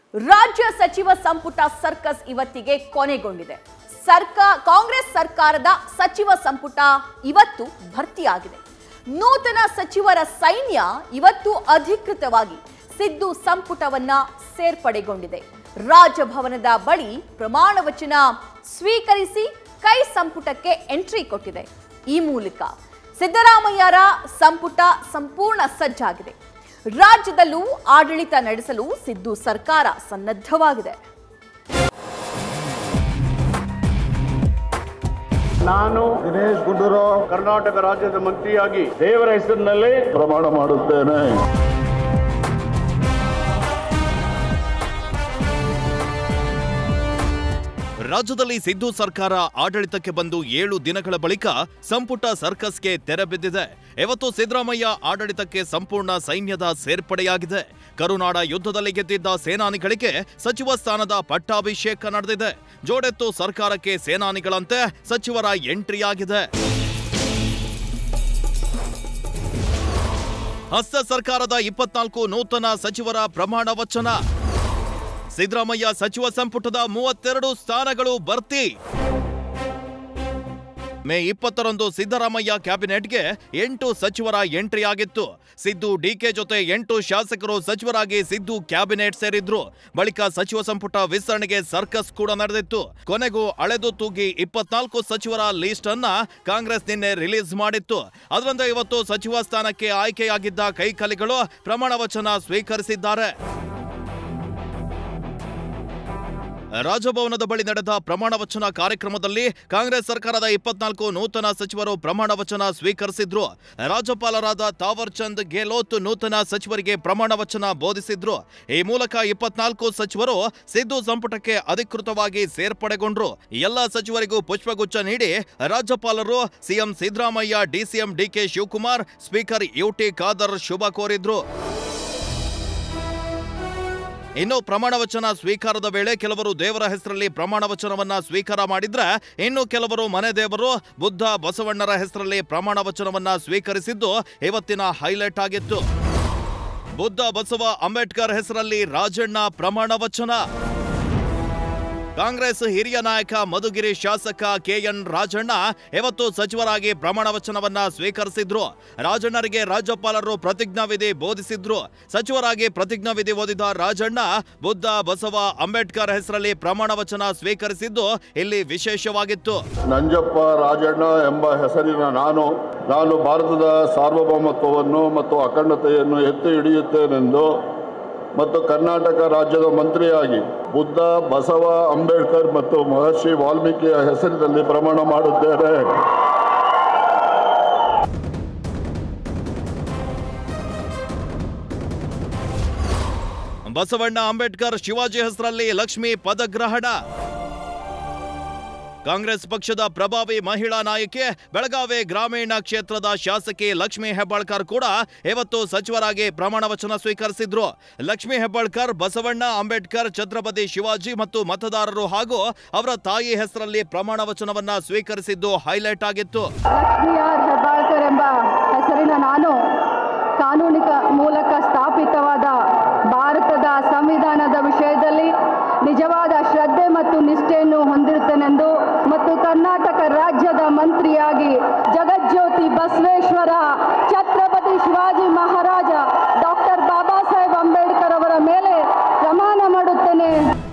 ರಾಜ್ಯ ಸಚಿವ ಸಂಪುಟ ಸರ್ಕಸ್ ಇವತ್ತಿಗೆ ಕೊನೆಗೊಂಡಿದೆ ಸರ್ಕಾ ಕಾಂಗ್ರೆಸ್ ಸರ್ಕಾರದ ಸಚಿವ ಸಂಪುಟ ಇವತ್ತು ಭರ್ತಿಯಾಗಿದೆ ನೂತನ ಸಚಿವರ ಸೈನ್ಯ ಇವತ್ತು ಅಧಿಕೃತವಾಗಿ ಸಿದ್ದು ಸಂಪುಟವನ್ನ ಸೇರ್ಪಡೆಗೊಂಡಿದೆ ರಾಜಭವನದ ಬಳಿ ಪ್ರಮಾಣ ವಚನ ಸ್ವೀಕರಿಸಿ ಕೈ ಸಂಪುಟಕ್ಕೆ ಎಂಟ್ರಿ ಕೊಟ್ಟಿದೆ ಈ ಮೂಲಕ ಸಿದ್ದರಾಮಯ್ಯರ ಸಂಪುಟ ಸಂಪೂರ್ಣ ಸಜ್ಜಾಗಿದೆ ರಾಜ್ಯದಲ್ಲೂ ಆಡಳಿತ ನಡೆಸಲು ಸಿದ್ದು ಸರ್ಕಾರ ಸನ್ನದ್ಧವಾಗಿದೆ ನಾನು ದಿನೇಶ್ ಗುಂಡೂರಾವ್ ಕರ್ನಾಟಕ ರಾಜ್ಯದ ಮಂತ್ರಿಯಾಗಿ ದೇವರ ಹೆಸರಿನಲ್ಲಿ ಪ್ರಮಾಣ ಮಾಡುತ್ತೇನೆ ರಾಜ್ಯದಲ್ಲಿ ಸಿದ್ದು ಸರ್ಕಾರ ಆಡಳಿತಕ್ಕೆ ಬಂದು ಏಳು ದಿನಗಳ ಬಳಿಕ ಸಂಪುಟ ಸರ್ಕಸ್ಗೆ ತೆರೆ ಬಿದ್ದಿದೆ ಇವತ್ತು ಸಿದ್ದರಾಮಯ್ಯ ಆಡಳಿತಕ್ಕೆ ಸಂಪೂರ್ಣ ಸೈನ್ಯದ ಸೇರ್ಪಡೆಯಾಗಿದೆ ಕರುನಾಡ ಯುದ್ಧದಲ್ಲಿ ಗೆದ್ದಿದ್ದ ಸೇನಾನಿಗಳಿಗೆ ಸಚಿವ ಸ್ಥಾನದ ಪಟ್ಟಾಭಿಷೇಕ ನಡೆದಿದೆ ಜೋಡೆತ್ತು ಸರ್ಕಾರಕ್ಕೆ ಸೇನಾನಿಗಳಂತೆ ಸಚಿವರ ಎಂಟ್ರಿ ಆಗಿದೆ ಹಸ್ತ ಸರ್ಕಾರದ ಇಪ್ಪತ್ನಾಲ್ಕು ನೂತನ ಸಚಿವರ ಪ್ರಮಾಣ ವಚನ ಸಿದ್ದರಾಮಯ್ಯ ಸಚಿವ ಸಂಪುಟದ ಮೂವತ್ತೆರಡು ಸ್ಥಾನಗಳು ಭರ್ತಿ ಮೇ ಇಪ್ಪತ್ತರಂದು ಸಿದ್ದರಾಮಯ್ಯ ಕ್ಯಾಬಿನೆಟ್ಗೆ ಎಂಟು ಸಚಿವರ ಎಂಟ್ರಿ ಆಗಿತ್ತು ಸಿದ್ದು ಡಿಕೆ ಜೊತೆ ಎಂಟು ಶಾಸಕರು ಸಚಿವರಾಗಿ ಸಿದ್ದು ಕ್ಯಾಬಿನೆಟ್ ಸೇರಿದ್ರು ಬಳಿಕ ಸಚಿವ ಸಂಪುಟ ವಿಸ್ತರಣೆಗೆ ಸರ್ಕಸ್ ಕೂಡ ನಡೆದಿತ್ತು ಕೊನೆಗೂ ಅಳೆದು ತೂಗಿ ಇಪ್ಪತ್ನಾಲ್ಕು ಸಚಿವರ ಲಿಸ್ಟ್ ಅನ್ನ ಕಾಂಗ್ರೆಸ್ ನಿನ್ನೆ ರಿಲೀಸ್ ಮಾಡಿತ್ತು ಅದರಂತೆ ಇವತ್ತು ಸಚಿವ ಸ್ಥಾನಕ್ಕೆ ಆಯ್ಕೆಯಾಗಿದ್ದ ಕೈಕಲಿಗಳು ಪ್ರಮಾಣ ವಚನ ಸ್ವೀಕರಿಸಿದ್ದಾರೆ ರಾಜಭವನದ ಬಳಿ ನಡೆದ ಪ್ರಮಾಣ ವಚನ ಕಾರ್ಯಕ್ರಮದಲ್ಲಿ ಕಾಂಗ್ರೆಸ್ ಸರ್ಕಾರದ ಇಪ್ಪತ್ನಾಲ್ಕು ನೂತನ ಸಚಿವರು ಪ್ರಮಾಣ ವಚನ ಸ್ವೀಕರಿಸಿದ್ರು ರಾಜ್ಯಪಾಲರಾದ ತಾವರ್ ಚಂದ್ ಗೆಹ್ಲೋಟ್ ನೂತನ ಸಚಿವರಿಗೆ ಪ್ರಮಾಣ ವಚನ ಬೋಧಿಸಿದ್ರು ಈ ಮೂಲಕ ಇಪ್ಪತ್ನಾಲ್ಕು ಸಚಿವರು ಸಿದ್ದು ಸಂಪುಟಕ್ಕೆ ಅಧಿಕೃತವಾಗಿ ಸೇರ್ಪಡೆಗೊಂಡ್ರು ಎಲ್ಲ ಸಚಿವರಿಗೂ ಪುಷ್ಪಗುಚ್ಛ ನೀಡಿ ರಾಜ್ಯಪಾಲರು CM Siddaramaiah DCM DK Shivakumar speaker UT Khader ಶುಭ ಕೋರಿದ್ರು ಇನ್ನು ಪ್ರಮಾಣ ವಚನ ಸ್ವೀಕಾರದ ವೇಳೆ ಕೆಲವರು ದೇವರ ಹೆಸರಲ್ಲಿ ಪ್ರಮಾಣ ವಚನವನ್ನ ಸ್ವೀಕಾರ ಮಾಡಿದ್ರೆ ಇನ್ನು ಕೆಲವರು ಮನೆ ದೇವರು ಬುದ್ಧ ಬಸವಣ್ಣರ ಹೆಸರಲ್ಲಿ ಪ್ರಮಾಣ ವಚನವನ್ನ ಸ್ವೀಕರಿಸಿದ್ದು ಇವತ್ತಿನ ಹೈಲೈಟ್ ಆಗಿತ್ತು ಬುದ್ಧ ಬಸವ ಅಂಬೇಡ್ಕರ್ ಹೆಸರಲ್ಲಿ ರಾಜಣ್ಣ ಪ್ರಮಾಣ ವಚನ ಕಾಂಗ್ರೆಸ್ ಹಿರಿಯ ನಾಯಕ ಮಧುಗಿರಿ ಶಾಸಕ ಕೆಎನ್ ರಾಜಣ್ಣ ಇವತ್ತು ಸಚಿವರಾಗಿ ಪ್ರಮಾಣ ವಚನವನ್ನ ಸ್ವೀಕರಿಸಿದ್ರು ರಾಜಣ್ಣರಿಗೆ ರಾಜ್ಯಪಾಲರು ಪ್ರತಿಜ್ಞಾವಿಧಿ ಬೋಧಿಸಿದ್ರು ಸಚಿವರಾಗಿ ಪ್ರತಿಜ್ಞಾವಿಧಿ ಓದಿದ ರಾಜಣ್ಣ ಬುದ್ಧ ಬಸವ ಅಂಬೇಡ್ಕರ್ ಹೆಸರಲ್ಲಿ ಪ್ರಮಾಣ ವಚನ ಸ್ವೀಕರಿಸಿದ್ದು ಇಲ್ಲಿ ವಿಶೇಷವಾಗಿತ್ತು ನಂಜಪ್ಪ ರಾಜಣ್ಣ ಎಂಬ ಹೆಸರಿನ ನಾನು ನಾನು ಭಾರತದ ಸಾರ್ವಭೌಮತ್ವವನ್ನು ಮತ್ತು ಅಖಂಡತೆಯನ್ನು ಎತ್ತಿ ಹಿಡಿಯುತ್ತೇನೆಂದು ಮತ್ತು ಕರ್ನಾಟಕ ರಾಜ್ಯದ ಮಂತ್ರಿಯಾಗಿ ಬುದ್ಧ ಬಸವ ಅಂಬೇಡ್ಕರ್ ಮತ್ತು ಮಹರ್ಷಿ ವಾಲ್ಮೀಕಿಯ ಹೆಸರಿನಲ್ಲಿ ಪ್ರಮಾಣ ಮಾಡುತ್ತೇನೆ ಬಸವಣ್ಣ ಅಂಬೇಡ್ಕರ್ ಶಿವಾಜಿ ಹೆಸರಲ್ಲಿ ಲಕ್ಷ್ಮಿ ಪದಗ್ರಹಣ ಕಾಂಗ್ರೆಸ್ ಪಕ್ಷದ ಪ್ರಭಾವಿ ಮಹಿಳಾ ನಾಯಕಿ ಬೆಳಗಾವಿ ಗ್ರಾಮೀಣ ಕ್ಷೇತ್ರದ ಶಾಸಕಿ ಲಕ್ಷ್ಮಿ ಹೆಬ್ಬಾಳ್ಕರ್ ಕೂಡ ಇವತ್ತು ಸಚಿವರಾಗಿ ಪ್ರಮಾಣ ವಚನ ಸ್ವೀಕರಿಸಿದ್ರು ಲಕ್ಷ್ಮಿ ಹೆಬ್ಬಾಳ್ಕರ್ ಬಸವಣ್ಣ ಅಂಬೇಡ್ಕರ್ ಛತ್ರಪತಿ ಶಿವಾಜಿ ಮತ್ತು ಮತದಾರರು ಹಾಗೂ ಅವರ ತಾಯಿ ಹೆಸರಲ್ಲಿ ಪ್ರಮಾಣ ವಚನವನ್ನ ಸ್ವೀಕರಿಸಿದ್ದು ಹೈಲೈಟ್ ಆಗಿತ್ತು ಲಕ್ಷ್ಮೀ ಆರ್ ಹೆಬ್ಬಾಳ್ಕರ್ ಎಂಬ ಹೆಸರಿನ ನಾನು ಕಾನೂನಿಕ ಮೂಲಕ ಸ್ಥಾಪಿತವಾದ ಭಾರತದ ಸಂವಿಧಾನದ ವಿಷಯದಲ್ಲಿ ನಿಜವಾದ ಶ್ರದ್ಧೆ ಮತ್ತು ನಿಷ್ಠೆಯನ್ನು ಹೊಂದಿರುತ್ತೇನೆಂದು ಮತ್ತು ಕರ್ನಾಟಕ ರಾಜ್ಯದ ಮಂತ್ರಿಯಾಗಿ ಜಗಜ್ಯೋತಿ ಬಸವೇಶ್ವರ ಛತ್ರಪತಿ ಶಿವಾಜಿ ಮಹಾರಾಜ ಡಾಕ್ಟರ್ ಬಾಬಾ ಸಾಹೇಬ್ ಅಂಬೇಡ್ಕರ್ ಅವರ ಮೇಲೆ ಪ್ರಮಾಣ ಮಾಡುತ್ತೇನೆ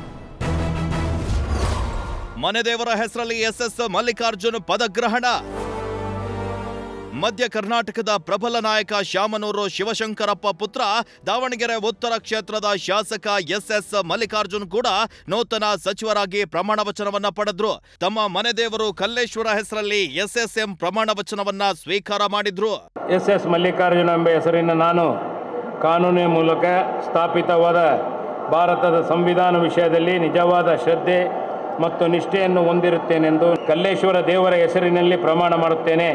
ಮನೆದೇವರ ಹೆಸರಲ್ಲಿ ಎಸ್ಎಸ್ ಮಲ್ಲಿಕಾರ್ಜುನ್ ಪದಗ್ರಹಣ ಮಧ್ಯ ಕರ್ನಾಟಕದ ಪ್ರಬಲ ನಾಯಕ ಶಾಮನೂರು ಶಿವಶಂಕರಪ್ಪ ಪುತ್ರ ದಾವಣಗೆರೆ ಉತ್ತರ ಕ್ಷೇತ್ರದ ಶಾಸಕ ಎಸ್ಎಸ್ ಮಲ್ಲಿಕಾರ್ಜುನ್ ಕೂಡ ನೂತನ ಸಚಿವರಾಗಿ ಪ್ರಮಾಣ ವಚನವನ್ನ ಪಡೆದ್ರು ತಮ್ಮ ಮನೆದೇವರು ಕಲ್ಲೇಶ್ವರ ಹೆಸರಲ್ಲಿ ಎಸ್ಎಸ್ಎಂ ಪ್ರಮಾಣ ವಚನವನ್ನ ಸ್ವೀಕಾರ ಮಾಡಿದ್ರು ಎಸ್ ಎಸ್ ಮಲ್ಲಿಕಾರ್ಜುನ ಎಂಬ ಹೆಸರಿನ ನಾನು ಕಾನೂನಿನ ಮೂಲಕ ಸ್ಥಾಪಿತವಾದ ಭಾರತದ ಸಂವಿಧಾನ ವಿಷಯದಲ್ಲಿ ನಿಜವಾದ ಶ್ರದ್ಧೆ ಮತ್ತು ನಿಷ್ಠೆಯನ್ನು ಹೊಂದಿರುತ್ತೇನೆಂದು ಕಲ್ಲೇಶ್ವರ ದೇವರ ಹೆಸರಿನಲ್ಲಿ ಪ್ರಮಾಣ ಮಾಡುತ್ತೇನೆ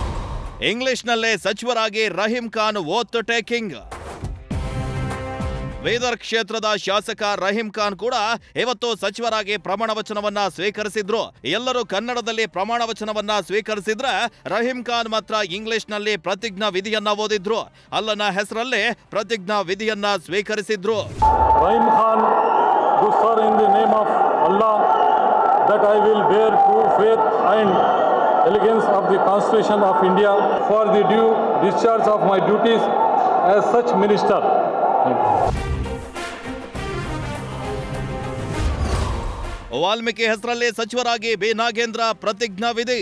ಇಂಗ್ಲಿಷ್ನಲ್ಲೇ ಸಚಿವರಾಗಿ ರಹೀಂ ಖಾನ್ ಓತ್ ಟೇಕಿಂಗ್ ಬೀದರ್ ಕ್ಷೇತ್ರದ ಶಾಸಕ ರಹೀಂ ಖಾನ್ ಕೂಡ ಇವತ್ತು ಸಚಿವರಾಗಿ ಪ್ರಮಾಣ ವಚನವನ್ನ ಸ್ವೀಕರಿಸಿದ್ರು ಎಲ್ಲರೂ ಕನ್ನಡದಲ್ಲಿ ಪ್ರಮಾಣ ವಚನವನ್ನ ಸ್ವೀಕರಿಸಿದ್ರೆ ರಹೀಂ ಖಾನ್ ಮಾತ್ರ ಇಂಗ್ಲಿಷ್ನಲ್ಲಿ ಪ್ರತಿಜ್ಞಾ ವಿಧಿಯನ್ನ ಓದಿದ್ರು ಅಲ್ಲನ ಹೆಸರಲ್ಲಿ ಪ್ರತಿಜ್ಞಾ ವಿಧಿಯನ್ನ ಸ್ವೀಕರಿಸಿದ್ರು Rahim Khan do swear in the name of Allah that I will bear true faith and allegiance of the Constitution of India for the due discharge of my duties as such minister. Valmiki ಹೆಸರಲ್ಲಿ ಸಚಿವರಾಗಿ B Nagendra ಪ್ರತಿಜ್ಞಾ ವಿಧಿ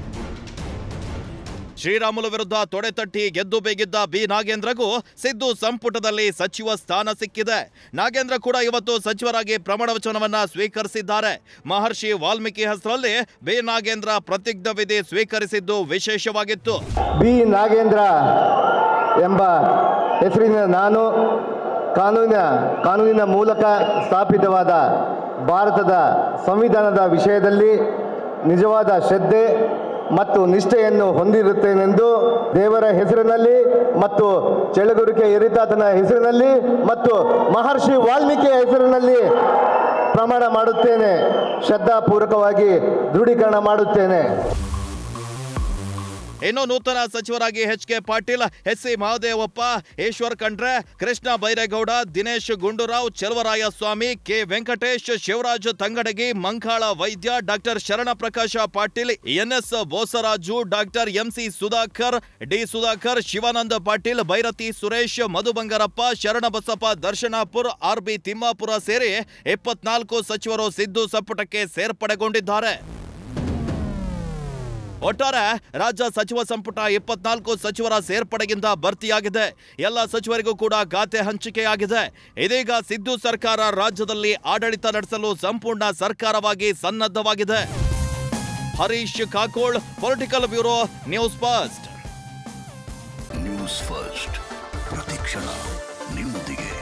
ಶ್ರೀರಾಮುಲು ವಿರುದ್ಧ ತೊಡೆತಟ್ಟಿ ಗೆದ್ದು ಬೇಗಿದ್ದ B ನಾಗೇಂದ್ರಗೂ Siddu ಸಂಪುಟದಲ್ಲಿ ಸಚಿವ ಸ್ಥಾನ ಸಿಕ್ಕಿದೆ ನಾಗೇಂದ್ರ ಕೂಡ ಇವತ್ತು ಸಚಿವರಾಗಿ ಪ್ರಮಾಣ ವಚನವನ್ನ ಸ್ವೀಕರಿಸಿದ್ದಾರೆ ಮಹರ್ಷಿ ವಾಲ್ಮೀಕಿ ಹೆಸರಲ್ಲಿ ಬಿ ನಾಗೇಂದ್ರ ಪ್ರತಿಜ್ಞಾ ವಿಧಿ ಸ್ವೀಕರಿಸಿದ್ದು ವಿಶೇಷವಾಗಿತ್ತು ಬಿ ನಾಗೇಂದ್ರ ಎಂಬ ಹೆಸರಿನ ನಾನು ಕಾನೂನಿನ ಕಾನೂನಿನ ಮೂಲಕ ಸ್ಥಾಪಿತವಾದ ಭಾರತದ ಸಂವಿಧಾನದ ವಿಷಯದಲ್ಲಿ ನಿಜವಾದ ಶ್ರದ್ಧೆ ಮತ್ತು ನಿಷ್ಠೆಯನ್ನು ಹೊಂದಿರುತ್ತೇನೆಂದು ದೇವರ ಹೆಸರಿನಲ್ಲಿ ಮತ್ತು ಚೆಳಗುರಿಕೆ ಎರಿತಾತನ ಹೆಸರಿನಲ್ಲಿ ಮತ್ತು ಮಹರ್ಷಿ ವಾಲ್ಮೀಕಿಯ ಹೆಸರಿನಲ್ಲಿ ಪ್ರಮಾಣ ಮಾಡುತ್ತೇನೆ ಶ್ರದ್ಧಾಪೂರ್ವಕವಾಗಿ ದೃಢೀಕರಣ ಮಾಡುತ್ತೇನೆ ಇನ್ನು ನೂತನ ಸಚಿವರಾಗಿ H K Patil S C Mahadevappa Eshwar Khandre Krishna Byregowda Dinesh Gundu Rao Cheluvaraya Swamy K Venkatesh Shivaraj Tangadagi Mankala Vaidya doctor Sharan Prakash Patil NS Bosaraju doctor MC Sudhakar D Sudhakar Shivanand Patil Byrathi Suresh Madhu Bangarappa Sharanabasappa Darshanapur R B Timmapur ಸೇರಿ ಇಪ್ಪತ್ನಾಲ್ಕು ಸಚಿವರು ಸಿದ್ದು ಸಂಪುಟಕ್ಕೆ ಸೇರ್ಪಡೆಗೊಂಡಿದ್ದಾರೆ ಒಟ್ಟಾರೆ ರಾಜ್ಯ ಸಚಿವ ಸಂಪುಟ ಇಪ್ಪತ್ನಾಲ್ಕು ಸಚಿವರ ಸೇರ್ಪಡೆಗಿಂತ ಭರ್ತಿಯಾಗಿದೆ ಎಲ್ಲ ಸಚಿವರಿಗೂ ಕೂಡ ಖಾತೆ ಹಂಚಿಕೆಯಾಗಿದೆ ಇದೀಗ ಸಿದ್ದು ಸರ್ಕಾರ ರಾಜ್ಯದಲ್ಲಿ ಆಡಳಿತ ನಡೆಸಲು ಸಂಪೂರ್ಣ ಸರ್ಕಾರವಾಗಿ ಸನ್ನದ್ಧವಾಗಿದೆ Harish Kakol political bureau news first news first ಪ್ರತಿಕ್ಷಣ ನಿಮ್ಮೊಂದಿಗೆ